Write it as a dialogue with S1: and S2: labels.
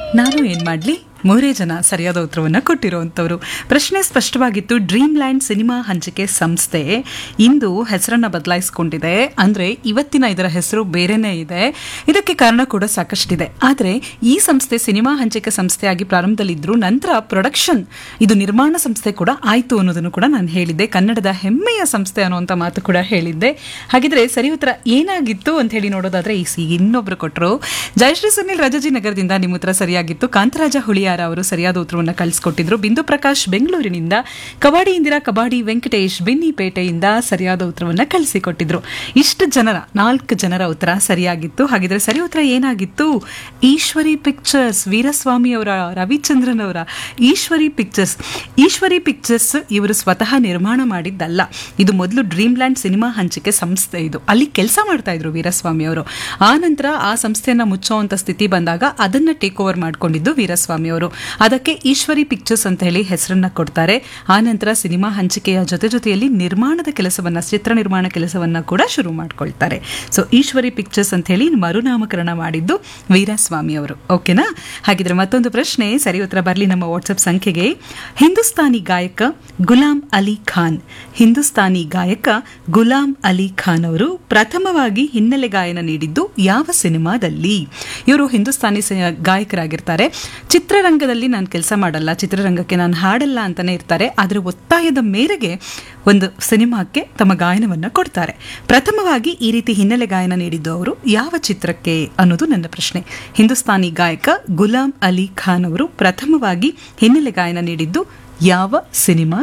S1: ನಾನು ಏನ್ ಮಾಡ್ಲಿ ಮೂರೇ ಜನ ಸರಿಯಾದ ಉತ್ತರವನ್ನು ಕೊಟ್ಟಿರುವಂಥವ್ರು ಪ್ರಶ್ನೆ ಸ್ಪಷ್ಟವಾಗಿತ್ತು ಡ್ರೀಮ್ ಲ್ಯಾಂಡ್ ಸಿನಿಮಾ ಹಂಚಿಕೆ ಸಂಸ್ಥೆ ಇಂದು ಹೆಸರನ್ನ ಬದಲಾಯಿಸಿಕೊಂಡಿದೆ ಅಂದ್ರೆ ಇವತ್ತಿನ ಇದರ ಹೆಸರು ಬೇರೆನೇ ಇದೆ ಇದಕ್ಕೆ ಕಾರಣ ಕೂಡ ಸಾಕಷ್ಟಿದೆ ಆದರೆ ಈ ಸಂಸ್ಥೆ ಸಿನಿಮಾ ಹಂಚಿಕೆ ಸಂಸ್ಥೆಯಾಗಿ ಪ್ರಾರಂಭದಲ್ಲಿದ್ರು ನಂತರ ಪ್ರೊಡಕ್ಷನ್ ಇದು ನಿರ್ಮಾಣ ಸಂಸ್ಥೆ ಕೂಡ ಆಯ್ತು ಅನ್ನೋದನ್ನು ಕೂಡ ನಾನು ಹೇಳಿದ್ದೆ ಕನ್ನಡದ ಹೆಮ್ಮೆಯ ಸಂಸ್ಥೆ ಅನ್ನುವಂಥ ಮಾತು ಕೂಡ ಹೇಳಿದ್ದೆ ಹಾಗಿದ್ರೆ ಸರಿ ಉತ್ತರ ಏನಾಗಿತ್ತು ಅಂತ ಹೇಳಿ ನೋಡೋದಾದ್ರೆ ಈ ಸಿ ಇನ್ನೊಬ್ರು ಕೊಟ್ಟರು ಜಯಶ್ರೀ ಸುನಿಲ್ ರಜಾಜಿ ನಗರದಿಂದ ನಿಮ್ಮ ಉತ್ತರ ಸರಿಯಾಗಿತ್ತು ಕಾಂತರಾಜ ಹುಳಿಯಾರ ಅವರು ಸರಿಯಾದ ಉತ್ತರವನ್ನು ಕಳಿಸ್ಕೊಟ್ಟಿದ್ರು ಬಿಂದು ಪ್ರಕಾಶ್ ಬೆಂಗಳೂರಿನಿಂದ ಕಬಾಡಿ ಇಂದಿರಾ ಕಬಾಡಿ ವೆಂಕಟೇಶ್ ಬಿನ್ನಿಪೇಟೆಯಿಂದ ಸರಿಯಾದ ಉತ್ತರವನ್ನು ಕಳಿಸಿಕೊಟ್ಟಿದ್ರು ಇಷ್ಟು ಜನರ ನಾಲ್ಕು ಜನರ ಉತ್ತರ ಸರಿಯಾಗಿತ್ತು ಹಾಗಿದ್ರೆ ಸರಿ ಉತ್ತರ ಏನಾಗಿತ್ತು ಈಶ್ವರಿ ಪಿಕ್ಚರ್ಸ್ ವೀರಸ್ವಾಮಿ ಅವರ ರವಿಚಂದ್ರನ್ ಅವರ ಈಶ್ವರಿ ಪಿಕ್ಚರ್ಸ್ ಈಶ್ವರಿ ಪಿಕ್ಚರ್ಸ್ ಇವರು ಸ್ವತಃ ನಿರ್ಮಾಣ ಮಾಡಿದ್ದಲ್ಲ ಇದು ಮೊದಲು ಡ್ರೀಮ್ ಲ್ಯಾಂಡ್ ಸಿನಿಮಾ ಹಂಚಿಕೆ ಸಂಸ್ಥೆ ಇದು ಅಲ್ಲಿ ಕೆಲಸ ಮಾಡ್ತಾ ಇದ್ರು ವೀರಸ್ವಾಮಿ ಅವರು ಆ ನಂತರ ಆ ಸಂಸ್ಥೆಯನ್ನ ಮುಚ್ಚುವಂತ ಸ್ಥಿತಿ ಬಂದಾಗ ಅದನ್ನ ಟೇಕ್ ಓವರ್ ಮಾಡ್ಕೊಂಡಿದ್ದು ವೀರಸ್ವಾಮಿ ಅವರು ಅದಕ್ಕೆ ಈಶ್ವರಿ ಪಿಕ್ಚರ್ಸ್ ಅಂತ ಹೇಳಿ ಹೆಸರನ್ನ ಕೊಡ್ತಾರೆ ಆ ನಂತರ ಸಿನಿಮಾ ಹಂಚಿಕೆಯ ಜೊತೆ ಜೊತೆಯಲ್ಲಿ ನಿರ್ಮಾಣದ ಕೆಲಸವನ್ನ ಚಿತ್ರ ನಿರ್ಮಾಣ ಕೆಲಸವನ್ನ ಕೂಡ ಶುರು ಮಾಡ್ಕೊಳ್ತಾರೆ ಸೊ ಈಶ್ವರಿ ಪಿಕ್ಚರ್ಸ್ ಅಂತ ಹೇಳಿ ಮರುನಾಮಕರಣ ಮಾಡಿದ್ದು ವೀರಸ್ವಾಮಿ ಅವರು ಓಕೆನಾ ಹಾಗಿದ್ರೆ ಮತ್ತೊಂದು ಪ್ರಶ್ನೆ ಸರಿ ಉತ್ತರ ಬರಲಿ ನಮ್ಮ ವಾಟ್ಸಪ್ ಸಂಖ್ಯೆಗೆ ಹಿಂದೂಸ್ತಾನಿ ಗಾಯಕ ಗುಲಾಂ ಅಲಿ ಖಾನ್ ಹಿಂದೂಸ್ತಾನಿ ಗಾಯಕ ಗುಲಾಂ ಅಲಿ ಖಾನ್ ಅವರು ಪ್ರಥಮವಾಗಿ ಹಿನ್ನೆಲೆ ಗಾಯನ ನೀಡಿದ್ದು ಯಾವ ಸಿನಿಮಾದಲ್ಲಿ ಇವರು ಹಿಂದೂಸ್ತಾನಿ ಸ- ಗಾಯಕರಾಗಿರ್ತಾರೆ ಚಿತ್ರರಂಗದಲ್ಲಿ ನಾನು ಕೆಲಸ ಮಾಡಲ್ಲ ಚಿತ್ರರಂಗಕ್ಕೆ ನಾನು ಹಾಡಲ್ಲ ಅಂತಾನೆ ಇರ್ತಾರೆ ಆದರೆ ಒತ್ತಾಯದ ಮೇರೆಗೆ ಒಂದು ಸಿನಿಮಾಕ್ಕೆ ತಮ್ಮ ಗಾಯನವನ್ನ ಕೊಡ್ತಾರೆ ಪ್ರಥಮವಾಗಿ ಈ ರೀತಿ ಹಿನ್ನೆಲೆ ಗಾಯನ ನೀಡಿದ್ದು ಅವರು ಯಾವ ಚಿತ್ರಕ್ಕೆ ಅನ್ನೋದು ನನ್ನ ಪ್ರಶ್ನೆ ಹಿಂದೂಸ್ತಾನಿ ಗಾಯಕ ಗುಲಾಂ ಅಲಿ ಖಾನ್ ಅವರು ಪ್ರಥಮವಾಗಿ ಹಿನ್ನೆಲೆ ಗಾಯನ ನೀಡಿದ್ದು ಯಾವ ಸಿನಿಮಾ